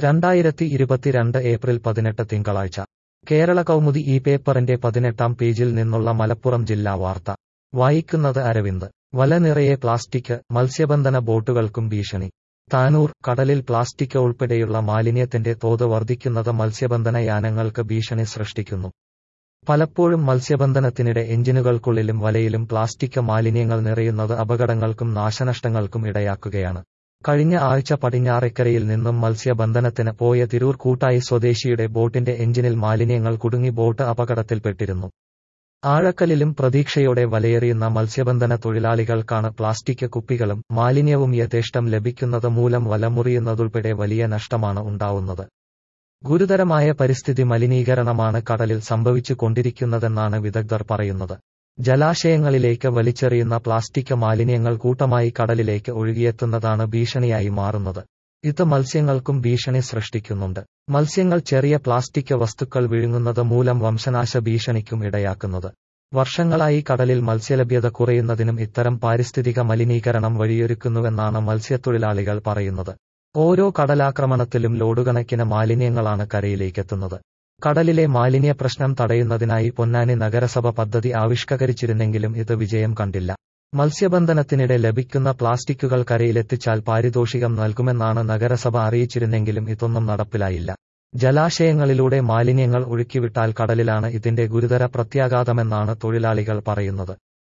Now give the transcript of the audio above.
രണ്ടായിരത്തി ഇരുപത്തിരണ്ട് ഏപ്രിൽ പതിനെട്ട് തിങ്കളാഴ്ച കേരള കൗമുദി ഈ പേപ്പറിന്റെ പതിനെട്ടാം പേജിൽ നിന്നുള്ള മലപ്പുറം ജില്ലാ വാർത്ത വായിക്കുന്നത് അരവിന്ദ് വല നിറയെ പ്ലാസ്റ്റിക് മത്സ്യബന്ധന ബോട്ടുകൾക്കും ഭീഷണി താനൂർ കടലിൽ പ്ലാസ്റ്റിക് ഉൾപ്പെടെയുള്ള മാലിന്യത്തിന്റെ തോത് വർദ്ധിക്കുന്നത് മത്സ്യബന്ധന യാനങ്ങൾക്ക് ഭീഷണി സൃഷ്ടിക്കുന്നു പലപ്പോഴും മത്സ്യബന്ധനത്തിനിടെ എഞ്ചിനുകൾക്കുള്ളിലും വലയിലും പ്ലാസ്റ്റിക് മാലിന്യങ്ങൾ നിറയുന്നത് അപകടങ്ങൾക്കും നാശനഷ്ടങ്ങൾക്കും ഇടയാക്കുകയാണ് കഴിഞ്ഞ ആഴ്ച പടിഞ്ഞാറെക്കരയിൽ നിന്നും മത്സ്യബന്ധനത്തിന് പോയ തിരൂർ കൂട്ടായി സ്വദേശിയുടെ ബോട്ടിന്റെ എഞ്ചിനിൽ മാലിന്യങ്ങൾ കുടുങ്ങി ബോട്ട് അപകടത്തിൽപ്പെട്ടിരുന്നു ആഴക്കലിലും പ്രതീക്ഷയോടെ വലയെറിയുന്ന മത്സ്യബന്ധന തൊഴിലാളികൾക്കാണ് പ്ലാസ്റ്റിക് കുപ്പികളും മാലിന്യവും യഥേഷ്ടം ലഭിക്കുന്നത് മൂലം വല മുറിയുന്നതുൾപ്പെടെ വലിയ നഷ്ടമാണ് ഉണ്ടാവുന്നത് ഗുരുതരമായ പരിസ്ഥിതി മലിനീകരണമാണ് കടലിൽ സംഭവിച്ചു കൊണ്ടിരിക്കുന്നതെന്നാണ് വിദഗ്ധർ പറയുന്നത് ജലാശയങ്ങളിലേക്ക് വലിച്ചെറിയുന്ന പ്ലാസ്റ്റിക് മാലിന്യങ്ങൾ കൂട്ടമായി കടലിലേക്ക് ഒഴുകിയെത്തുന്നതാണ് ഭീഷണിയായി മാറുന്നത് ഇത് മത്സ്യങ്ങൾക്കും ഭീഷണി സൃഷ്ടിക്കുന്നുണ്ട് മത്സ്യങ്ങൾ ചെറിയ പ്ലാസ്റ്റിക് വസ്തുക്കൾ വിഴുങ്ങുന്നത് മൂലം വംശനാശ ഭീഷണിക്കും ഇടയാക്കുന്നത് വർഷങ്ങളായി കടലിൽ മത്സ്യലഭ്യത കുറയുന്നതിനും ഇത്തരം പാരിസ്ഥിതിക മലിനീകരണം വഴിയൊരുക്കുന്നുവെന്നാണ് മത്സ്യത്തൊഴിലാളികൾ പറയുന്നത് ഓരോ കടലാക്രമണത്തിലും ലോഡുകണക്കിന് മാലിന്യങ്ങളാണ് കരയിലേക്കെത്തുന്നത് കടലിലെ മാലിന്യ പ്രശ്നം തടയുന്നതിനായി പൊന്നാനി നഗരസഭ പദ്ധതി ആവിഷ്കരിച്ചിരുന്നെങ്കിലും ഇത് വിജയം കണ്ടില്ല മത്സ്യബന്ധനത്തിനിടെ ലഭിക്കുന്ന പ്ലാസ്റ്റിക്കുകൾ കരയിലെത്തിച്ചാൽ പാരിതോഷികം നൽകുമെന്നാണ് നഗരസഭ അറിയിച്ചിരുന്നെങ്കിലും ഇതൊന്നും നടപ്പിലായില്ല ജലാശയങ്ങളിലൂടെ മാലിന്യങ്ങൾ ഒഴുക്കിവിട്ടാൽ കടലിലാണ് ഇതിന്റെ ഗുരുതര പ്രത്യാഘാതമെന്നാണ് തൊഴിലാളികൾ പറയുന്നത്